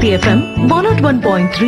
Bharati F M one naught one point three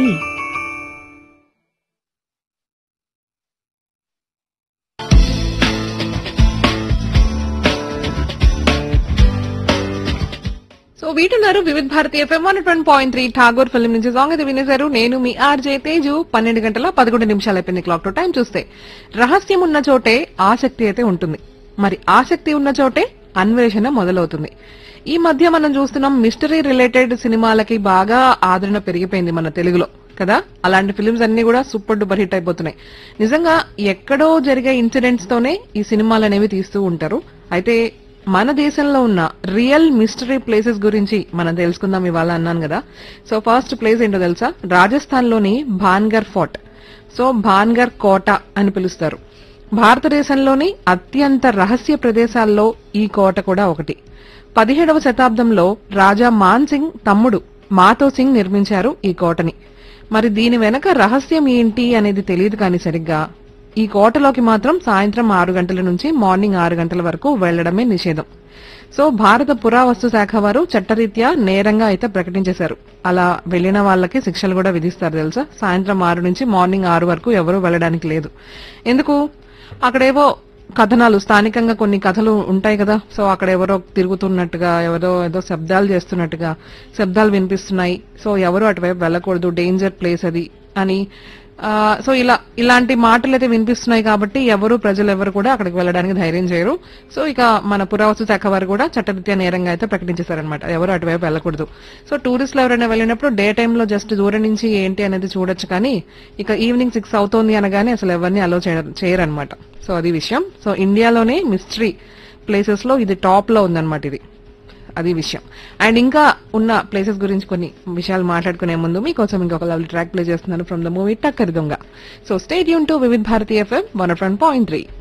so వీటున్నారు Vividh Bharati F M one one point three Tagore film నుంచి song అయితే వినేశారు నేను మీ ఆర్జే తేజు పన్నెండు గంటల పదకొండు నిమిషాలు అయిపోయింది క్లాక్ తో టైం చూస్తే రహస్యం ఉన్న చోటే ఆసక్తి అయితే ఉంటుంది మరి ఆసక్తి ఉన్న చోటే అన్వేషణ మొదలవుతుంది ఈ మధ్య మనం చూస్తున్నాం మిస్టరీ రిలేటెడ్ సినిమాలకి బాగా ఆదరణ పెరిగిపోయింది మన తెలుగులో కదా అలాంటి ఫిల్మ్స్ అన్ని కూడా సూపర్ డూపర్ హిట్ అయిపోతున్నాయి నిజంగా ఎక్కడో జరిగే ఇన్సిడెంట్స్ తోనే ఈ సినిమాలు అనేవి తీస్తూ ఉంటారు అయితే మన దేశంలో ఉన్న రియల్ మిస్టరీ ప్లేసెస్ గురించి మనం తెలుసుకుందాం ఇవాళ అన్నాను కదా సో ఫస్ట్ ప్లేస్ ఏంటో తెలుసా రాజస్థాన్ లోని భాన్గర్ ఫోర్ట్ సో భాన్గర్ కోట అని పిలుస్తారు భారతదేశంలోని అత్యంత రహస్య ప్రదేశాల్లో ఈ కోట కూడా ఒకటి పదిహేడవ శతాబ్దంలో రాజా మాన్ సింగ్ తమ్ముడు మాతో సింగ్ నిర్మించారు ఈ కోటని మరి దీని వెనక రహస్యం ఏంటి అనేది తెలియదు కానీ సరిగ్గా ఈ కోటలోకి మాత్రం సాయంత్రం ఆరు గంటల నుంచి మార్నింగ్ ఆరు గంటల వరకు వెళ్లడమే నిషేధం సో భారత పురావస్తు శాఖ వారు చట్టరీత్యా నేరంగా అయితే ప్రకటించేశారు అలా వెళ్లిన వాళ్ళకి శిక్షలు కూడా విధిస్తారు తెలుసా సాయంత్రం ఆరు నుంచి మార్నింగ్ ఆరు వరకు ఎవరు వెళ్ళడానికి లేదు ఎందుకు అక్కడేవో కథనాలు స్థానికంగా కొన్ని కథలు ఉంటాయి కదా సో అక్కడ ఎవరో తిరుగుతున్నట్టుగా ఎవరో ఏదో శబ్దాలు చేస్తున్నట్టుగా శబ్దాలు వినిపిస్తున్నాయి సో ఎవరు అటువైపు వెళ్ళకూడదు డేంజర్ ప్లేస్ అది అని ఆ, సో ఇలా ఇలాంటి మాటలు అయితే వినిపిస్తున్నాయి కాబట్టి ఎవరు ప్రజలు ఎవరు కూడా అక్కడికి వెళ్ళడానికి ధైర్యం చేయరు సో ఇక మన పురావస్తు శాఖ వారు కూడా చట్టరీత్యా నేరంగా అయితే ప్రకటించేశారనమాట ఎవరు అటువైపు వెళ్ళకూడదు సో టూరిస్టులు ఎవరైనా వెళ్ళినప్పుడు డే టైంలో జస్ట్ దూరం నుంచి ఏంటి అనేది చూడొచ్చు కానీ ఇక ఈవినింగ్ సిక్స్ అవుతోంది అనగానే అసలు ఎవరిని అలో చేయరనమాట సో అది విషయం సో ఇండియాలోనే మిస్టరీ ప్లేసెస్ లో ఇది టాప్ లో ఉందన్నమాట ఇది అది విషయం అండ్ ఇంకా ఉన్న ప్లేసెస్ గురించి కొన్ని విషయాలు మాట్లాడుకునే ముందు మీకోసం ఇంకొక లవ్లీ ట్రాక్ ప్లే చేస్తున్నాను from the movie Takkari Donga so stay యూన్ to Vividh Bharati F M one point three